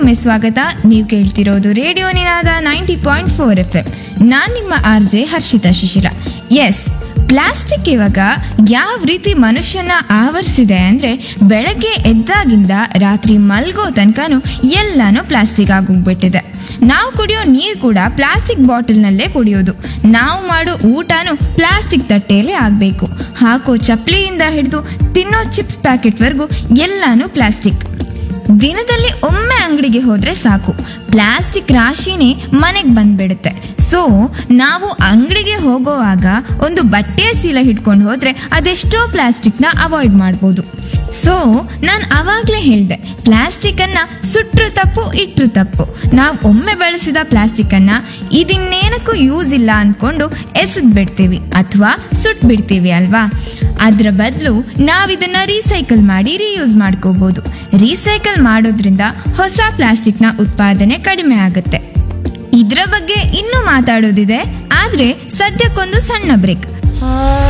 ಮತ್ತೊಮ್ಮೆ ಸ್ವಾಗತ ನೀವು ಕೇಳ್ತಿರೋದು radio Ninaada ninety point four F M ನಾನ್ ನಿಮ್ಮ R J Harshita Shishira S plastic ಇವಾಗ ಯಾವ ರೀತಿ ಮನುಷ್ಯನ ಆವರಿಸಿದೆ ಅಂದ್ರೆ ಬೆಳಗ್ಗೆ ಎದ್ದಾಗಿಂದ ರಾತ್ರಿ ಮಲ್ಗೋ ತನಕನೂ ಎಲ್ಲಾನು ಪ್ಲಾಸ್ಟಿಕ್ ಆಗೋಗ್ಬಿಟ್ಟಿದೆ ನಾವು ಕುಡಿಯೋ ನೀರು ಕೂಡ ಪ್ಲಾಸ್ಟಿಕ್ ಬಾಟಲ್ನಲ್ಲೇ ಕುಡಿಯೋದು ನಾವು ಮಾಡೋ ಊಟನೂ ಪ್ಲಾಸ್ಟಿಕ್ ತಟ್ಟೆಯಲ್ಲೇ ಆಗಬೇಕು ಹಾಕೋ ಚಪ್ಪಲಿಯಿಂದ ಹಿಡಿದು ತಿನ್ನೋ ಚಿಪ್ಸ್ ಪ್ಯಾಕೆಟ್ವರೆಗೂ ಎಲ್ಲಾನು ಪ್ಲಾಸ್ಟಿಕ್ ದಿನದಲ್ಲಿ ಒಮ್ಮೆ ಅಂಗಡಿಗೆ ಹೋದ್ರೆ ಸಾಕು ಪ್ಲಾಸ್ಟಿಕ್ ರಾಶಿನೇ ಮನೆಗೆ ಬಂದ್ಬಿಡುತ್ತೆ ಸೊ ನಾವು ಅಂಗಡಿಗೆ ಹೋಗೋವಾಗ ಒಂದು ಬಟ್ಟೆಯ ಚೀಲ ಹಿಡ್ಕೊಂಡು ಹೋದ್ರೆ ಅದೆಷ್ಟೋ ಪ್ಲಾಸ್ಟಿಕ್ನ ಅವಾಯ್ಡ್ ಮಾಡ್ಬೋದು ಸೊ ನಾನು ಅವಾಗಲೇ ಹೇಳಿದೆ ಪ್ಲಾಸ್ಟಿಕ್ ಅನ್ನ ಸುಟ್ರು ತಪ್ಪು ಇಟ್ರು ತಪ್ಪು ನಾವು ಒಮ್ಮೆ ಬಳಸಿದ ಪ್ಲಾಸ್ಟಿಕ್ ಅನ್ನ ಇದಿನ್ನೇನಕ್ಕೂ ಯೂಸ್ ಇಲ್ಲ ಅಂದ್ಕೊಂಡು ಎಸೆದ್ ಬಿಡ್ತೀವಿ ಅಥವಾ ಸುಟ್ ಬಿಡ್ತೀವಿ ಅಲ್ವಾ ಅದರ ಬದಲು ನಾವಿದನ್ನ ರೀಸೈಕಲ್ ಮಾಡಿ ರೀಯೂಸ್ ಮಾಡ್ಕೋಬಹುದು ರೀಸೈಕಲ್ ಮಾಡೋದ್ರಿಂದ ಹೊಸ ಪ್ಲಾಸ್ಟಿಕ್ನ ಉತ್ಪಾದನೆ ಕಡಿಮೆ ಆಗುತ್ತೆ ಇದರ ಬಗ್ಗೆ ಇನ್ನೂ ಮಾತಾಡೋದಿದೆ ಆದ್ರೆ ಸದ್ಯಕ್ಕೊಂದು ಸಣ್ಣ ಬ್ರೇಕ್ ಆ